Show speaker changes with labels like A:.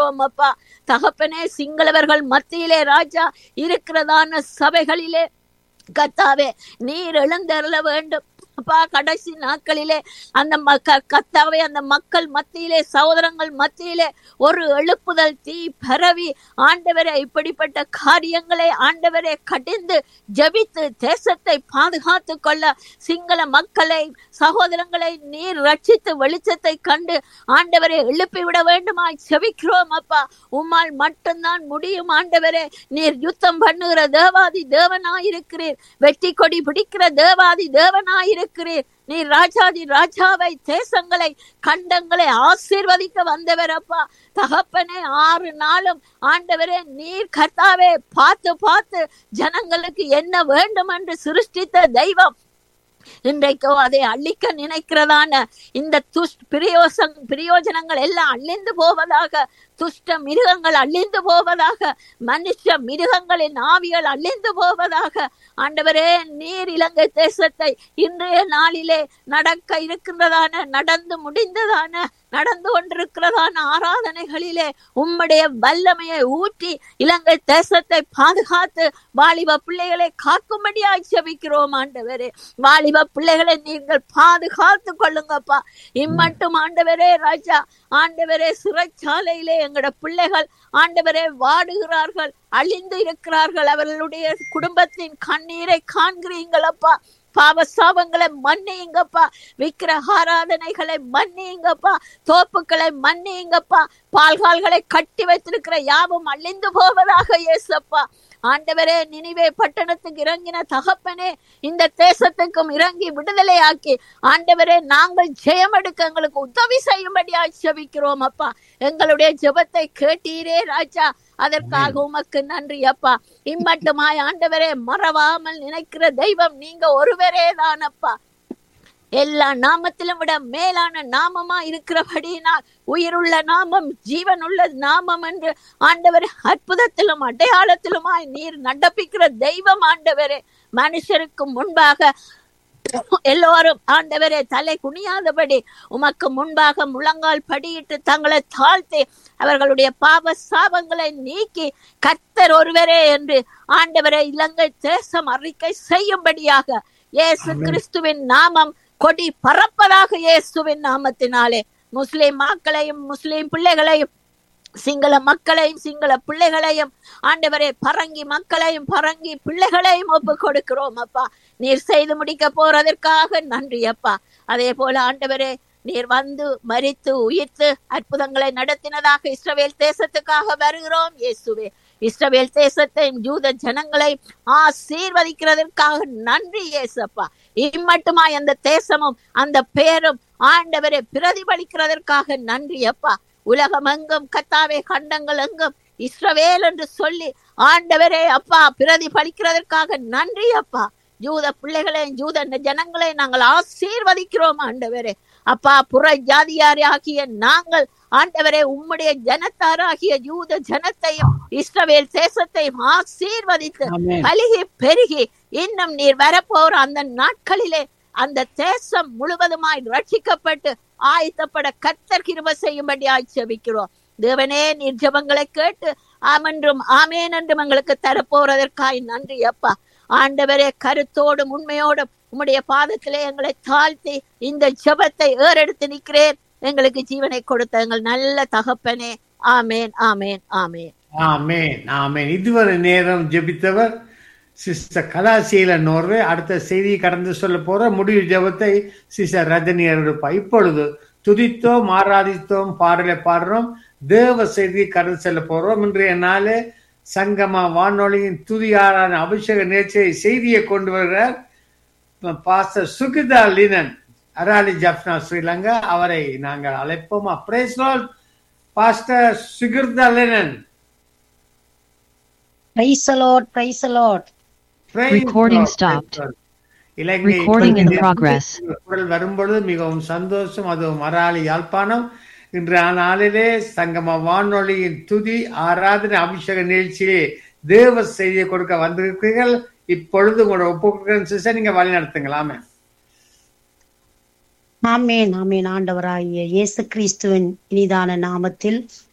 A: செபிக்கிறோம் அப்பா தகப்பனே சிங்களவர்கள் மத்தியிலே ராஜா இருக்கிறதான சபைகளிலே கத்தாவே நீர் எழுந்தருள வேண்டும் அப்பா கடைசி நாட்களிலே அந்த மக்க கத்தாவே அந்த மக்கள் மத்தியிலே சகோதரங்கள் மத்தியிலே ஒரு எழுப்புதல் தீ பரவி ஆண்டவரே இப்படிப்பட்ட காரியங்களை ஆண்டவரே கடிந்து ஜெபித்து தேசத்தை பாதுகாத்து கொள்ள சிங்கள மக்களை சகோதரங்களை நீர் ரட்சித்து வெளிச்சத்தை கண்டு ஆண்டவரை எழுப்பி விட வேண்டுமாய் செபிக்கிறோம் அப்பா உம்மால் மட்டும்தான் முடியும் ஆண்டவரே நீர் யுத்தம் பண்ணுகிற தேவாதி தேவனாயிருக்கிறீர் வெற்றி கொடி பிடிக்கிற தேவாதி தேவனாயிருக்கிறீர் நீர் ராஜாதி ராஜாவை தேசங்களை கண்டங்களை ஆசீர்வதிக்க வந்தவர் அப்பா தகப்பனே ஆறு நாளும் ஆண்டவரே நீர் கர்த்தாவே பார்த்து பார்த்து ஜனங்களுக்கு என்ன வேண்டும் என்று சிருஷ்டித்த தெய்வம் இன்றைக்கோ அதை அழிக்க நினைக்கிறதான இந்த துஷ் பிரயோசன் பிரயோஜனங்கள் எல்லாம் அழிந்து போவதாக துஷ்ட மிருகங்கள் அழிந்து போவதாக மனுஷ மிருகங்களின் ஆவிகள் அழிந்து போவதாக ஆண்டவரே நீர் இலங்கை தேசத்தை இன்றைய நாளிலே நடக்க இருக்கின்றதான நடந்து முடிந்ததான நடந்து கொண்டிருக்கிறதான ஆராதனைகளிலே உம்முடைய வல்லமையை ஊற்றி இலங்கை தேசத்தை பாதுகாத்து வாலிப பிள்ளைகளை காக்கும்படியாய் செபிக்கிறோம் ஆண்டவரே வாலிப பிள்ளைகளை நீங்கள் பாதுகாத்து கொள்ளுங்கப்பா இம்மட்டும் ஆண்டவரே ராஜா ஆண்டவரே சிறைச்சாலையிலே எங்கட பிள்ளைகள் ஆண்டவரே வாடுகிறார்கள் அழிந்து இருக்கிறார்கள் அவர்களுடைய குடும்பத்தின் கண்ணீரை காண்கிறீங்களப்பா பாவ சாபங்களை மன்னியுங்கப்பா விக்கிரக ஆராதனைகளை மன்னியுங்கப்பா தோப்புக்களை மன்னியுங்கப்பா பால்கால்களை கட்டி வைத்திருக்கிற யாவும் அழிந்து போவதாக இயேசப்பா ஆண்டவரே நினைவே பட்டணத்துக்கு இறங்கின தகப்பனே இந்த தேசத்துக்கும் இறங்கி விடுதலையாக்கி ஆண்டவரே நாங்கள் ஜெயம் எடுக்க எங்களுக்கு உதவி செய்யும்படியா செபிக்கிறோம் அப்பா எங்களுடைய ஜெபத்தை கேட்டீரே ராஜா அதற்காக உமக்கு நன்றி அப்பா இம்மட்டுமாய் ஆண்டவரே மறவாமல் நினைக்கிற தெய்வம் நீங்க ஒருவரே தானப்பா எல்லா நாமத்திலும் விட மேலான நாமமா இருக்கிறபடியினால் உயிருள்ள நாமம் ஜீவனுள்ள நாமம் என்று ஆண்டவர் அற்புதத்திலும் அடையாளத்திலுமாய் நீர் நடப்பிக்கிற தெய்வம் ஆண்டவரே மனுஷருக்கு முன்பாக எல்லோரும் ஆண்டவரே தலை குனியாதபடி உமக்கு முன்பாக முழங்கால் படியிட்டு தங்களை தாழ்த்தி அவர்களுடைய பாவ சாபங்களை நீக்கி கர்த்தர் ஒருவரே என்று ஆண்டவரை இலங்கை தேசம் அறிக்கை செய்யும்படியாக இயேசு கிறிஸ்துவின் நாமம் கொடி பறப்பதாக இயேசுவின் நாமத்தினாலே முஸ்லிம் மக்களையும் முஸ்லிம் பிள்ளைகளையும் சிங்கள மக்களையும் சிங்கள பிள்ளைகளையும் ஆண்டவரே பரங்கி மக்களையும் பரங்கி பிள்ளைகளையும் ஒப்பு கொடுக்கிறோம் அப்பா நீர் செய்து முடிக்க போறதற்காக நன்றி அப்பா அதே போல ஆண்டவரே நீர் வந்து மரித்து உயிர்த்து அற்புதங்களை நடத்தினதாக இஸ்ரவேல் தேசத்துக்காக வருகிறோம் இயேசுவே இஸ்ரவேல் தேசத்தையும் ஜூத ஜனங்களை ஆசீர்வதிக்கிறதற்காக நன்றி இயேசப்பா இம்மட்டுமா அந்த தேசமும் அந்த பேரும் ஆண்டவரை பிரதிபலிக்கிறதற்காக நன்றி அப்பா உலகம் எங்கும் கத்தாவே கண்டங்கள் எங்கும் இஸ்ரவேல் என்று சொல்லி ஆண்டவரே அப்பா பிரதிபலிக்கிறதற்காக நன்றி அப்பா ஜூத பிள்ளைகளையும் ஜூத ஜனங்களையும் நாங்கள் ஆசீர்வதிக்கிறோம் ஆண்டவரே அப்பா புற ஜாதியாரி ஆகிய நாங்கள் ஆண்டவரே உம்முடைய ஜனத்தாராகிய யூத ஜனத்தையும் இஸ்ரவேல் தேசத்தையும் ஆசீர்வதித்து பலுகி பெருகி இன்னும் நீர் வரப்போற அந்த நாட்களிலே அந்த தேசம் முழுவதுமாய் ரட்சிக்கப்பட்டு ஆயத்தப்பட கத்தர் கிருப செய்யும்படி ஆட்சேபிக்கிறோம் தேவனே நீர் ஜபங்களை கேட்டு ஆமென்றும் ஆமேன் என்றும் எங்களுக்கு தரப்போறதற்காய் நன்றி அப்பா ஆண்டவரே கருத்தோடும் உண்மையோடும் உம்முடைய பாதத்திலே எங்களை தாழ்த்தி இந்த ஜபத்தை ஏறெடுத்து நிற்கிறேன் எங்களுக்கு ஜீவனை கொடுத்த எங்கள் நல்ல தகப்பனே ஆமேன் ஆமேன் ஆமேன்
B: ஆமேன் ஆமேன் இதுவரை நேரம் ஜெபித்தவர் சிஸ்டர் கலாசீல நோர்வே அடுத்த செய்தியை கடந்து சொல்ல போற முடிவு ஜபத்தை சிஸ்டர் ரஜினி எடுப்பா இப்பொழுது துதித்தோம் ஆராதித்தோம் பாடலை பாடுறோம் தேவ செய்தியை கடந்து செல்ல போறோம் இன்றைய நாளே சங்கமா வானொலியின் துதியாரான அபிஷேக நேர்ச்சியை செய்தியை கொண்டு வருகிறார் பாஸ்டர் சுகிதா லினன் அராலி ஜப்னா ஸ்ரீலங்கா அவரை நாங்கள் அழைப்போம் praise pastor Sugirtha Linan
C: Praise the Lord, praise the Lord.
D: Recording stopped.
B: இலங்கை
D: Recording in progress.
B: குரல் வரும்பொழுது மிகவும் சந்தோஷம் அதுவும் மராளி யாழ்ப்பாணம் இன்று நாளிலே சங்கம வானொலியின் துதி ஆராதனை அபிஷேக நிகழ்ச்சியிலே தேவ செய்தியை கொடுக்க வந்திருக்கிறீர்கள் இப்பொழுது உங்களோட ஒப்புக்கிறேன் நீங்க வழி நடத்துங்களாமே
C: ஆமேன் ஆமேன் ஆண்டவராகிய இயேசு கிறிஸ்துவின் இனிதான நாமத்தில்